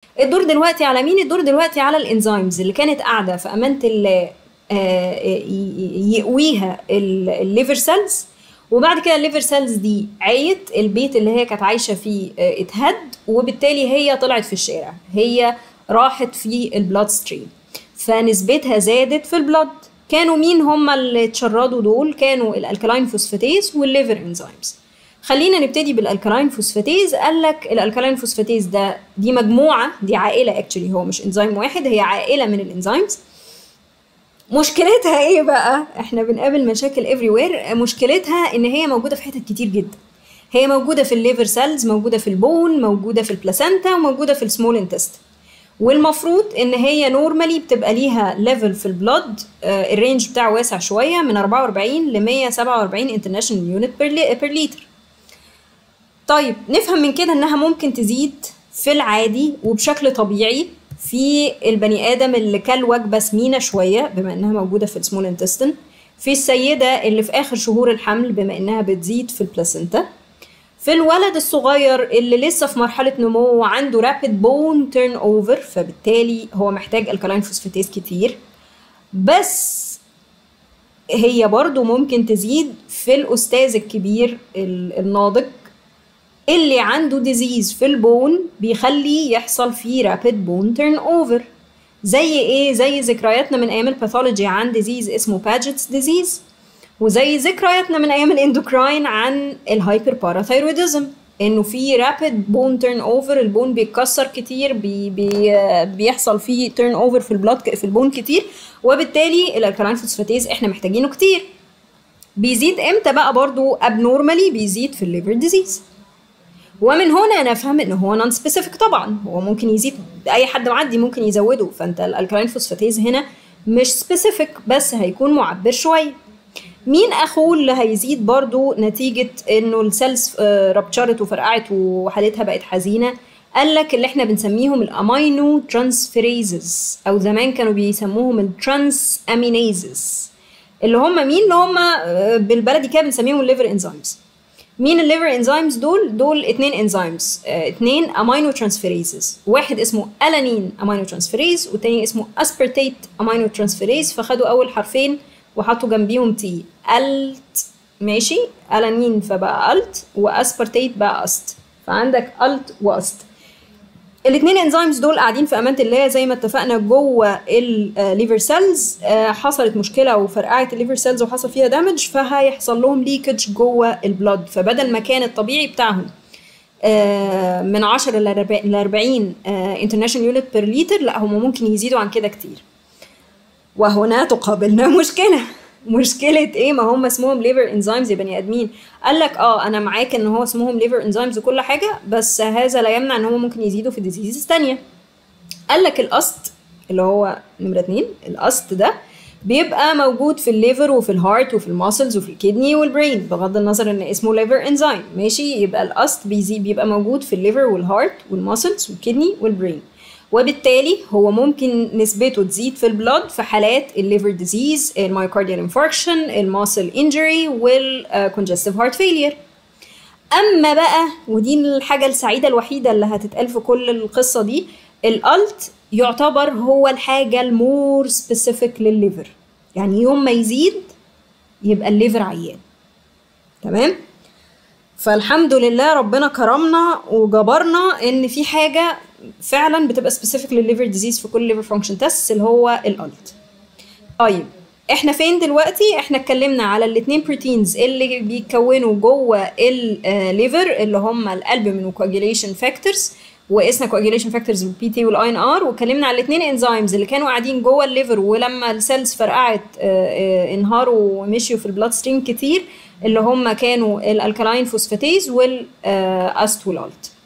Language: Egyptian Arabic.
الدور دلوقتي على مين الدور دلوقتي على الانزيمز اللي كانت قاعده في امانه الله آه، ي- يقويها الليفر سيلز وبعد كده الليفر سيلز دي عيت البيت اللي هي كانت عايشه فيه آه، اتهد وبالتالي هي طلعت في الشارع هي راحت في البلاد ستريم فنسبتها زادت في البلاد كانوا مين هم اللي اتشردوا دول كانوا الالكالاين فوسفاتيز والليفر انزيمز خلينا نبتدي بالالكالاين فوسفاتيز قال لك الالكالاين فوسفاتيز ده دي مجموعه دي عائله اكشلي هو مش انزيم واحد هي عائله من الانزيمز مشكلتها ايه بقى احنا بنقابل مشاكل افري وير مشكلتها ان هي موجوده في حتت كتير جدا هي موجوده في الليفر سيلز موجوده في البون موجوده في البلاسنتا وموجوده في السمول انتست والمفروض ان هي نورمالي بتبقى ليها ليفل في البلد آه الرينج بتاعه واسع شويه من 44 ل 147 انترناشونال يونت بير لتر طيب نفهم من كده انها ممكن تزيد في العادي وبشكل طبيعي في البني ادم اللي كل وجبه سمينه شويه بما انها موجوده في السمول انتستين في السيده اللي في اخر شهور الحمل بما انها بتزيد في البلاسنتا في الولد الصغير اللي لسه في مرحله نمو وعنده رابيد بون تيرن اوفر فبالتالي هو محتاج الكالاين فوسفاتيز كتير بس هي برضو ممكن تزيد في الاستاذ الكبير ال- الناضج اللي عنده ديزيز في البون بيخلي يحصل فيه رابيد بون تيرن اوفر زي ايه زي ذكرياتنا من ايام الباثولوجي عن ديزيز اسمه باجيتس ديزيز وزي ذكرياتنا من ايام الاندوكراين عن الهايبر باراثايرويدزم انه في رابيد بون تيرن اوفر البون بيتكسر كتير بي بي بيحصل فيه تيرن اوفر في البلاد في البون كتير وبالتالي الالكالين فوسفاتيز احنا محتاجينه كتير بيزيد امتى بقى برضو ابنورمالي بيزيد في الليفر ديزيز ومن هنا نفهم ان هو نون سبيسيفيك طبعا هو ممكن يزيد اي حد معدي ممكن يزوده فانت الالكالين فوسفاتيز هنا مش سبيسيفيك بس هيكون معبر شويه مين اخوه اللي هيزيد برضو نتيجه انه السيلز ربتشرت وفرقعت وحالتها بقت حزينه قال لك اللي احنا بنسميهم الامينو ترانسفيريزز او زمان كانوا بيسموهم الترانس امينيزز اللي هم مين اللي هم آه، بالبلدي كده بنسميهم الليفر انزيمز مين الليفر انزيمز دول دول اتنين انزيمز اه اتنين امينو ترانسفيريزز واحد اسمه الانين امينو ترانسفيريز والتاني اسمه اسبرتيت امينو ترانسفيريز فخدوا اول حرفين وحطوا جنبيهم تي الت ماشي الانين فبقى الت واسبرتيت بقى است فعندك الت واست الاثنين انزيمز دول قاعدين في امانه الله زي ما اتفقنا جوه الليفر سيلز حصلت مشكله وفرقعت الليفر سيلز وحصل فيها دامج فهيحصل لهم ليكج جوه البلد فبدل ما كان الطبيعي بتاعهم آه، من 10 ل 40 انترناشونال يونت بير لتر لا هم ممكن يزيدوا عن كده كتير وهنا تقابلنا مشكله مشكلة ايه ما هم اسمهم ليفر انزيمز يا بني ادمين قال لك اه انا معاك ان هو اسمهم ليفر انزيمز وكل حاجة بس هذا لا يمنع ان هم ممكن يزيدوا في ديزيزز تانية قال لك القسط اللي هو نمرة اتنين القسط ده بيبقى موجود في الليفر وفي الهارت وفي الماسلز وفي الكدني والبرين بغض النظر ان اسمه ليفر انزيم ماشي يبقى القسط بيزيد بيبقى موجود في الليفر والهارت والماسلز والكدني والبرين وبالتالي هو ممكن نسبته تزيد في البلد في حالات الليفر ديزيز المايوكارديال انفاركشن الماسل انجري والكونجستيف هارت فيلير اما بقى ودي الحاجه السعيده الوحيده اللي هتتقال في كل القصه دي الالت يعتبر هو الحاجه المور سبيسيفيك للليفر يعني يوم ما يزيد يبقى الليفر عيان تمام فالحمد لله ربنا كرمنا وجبرنا ان في حاجه فعلا بتبقى سبيسيفيك للليفر ديزيز في كل ليفر فانكشن تيست اللي هو الالت طيب احنا فين دلوقتي احنا اتكلمنا على الاثنين بروتينز اللي بيتكونوا جوه الليفر اللي هم الالبومين وكواجيليشن فاكتورز وقسنا كواجيليشن فاكتورز بالبي تي والاي ان ار واتكلمنا على الاثنين انزيمز اللي كانوا قاعدين جوه الليفر ولما السيلز فرقعت اه اه انهاروا ومشيوا في البلاد ستريم كتير اللي هم كانوا الالكالاين فوسفاتيز والاست والالت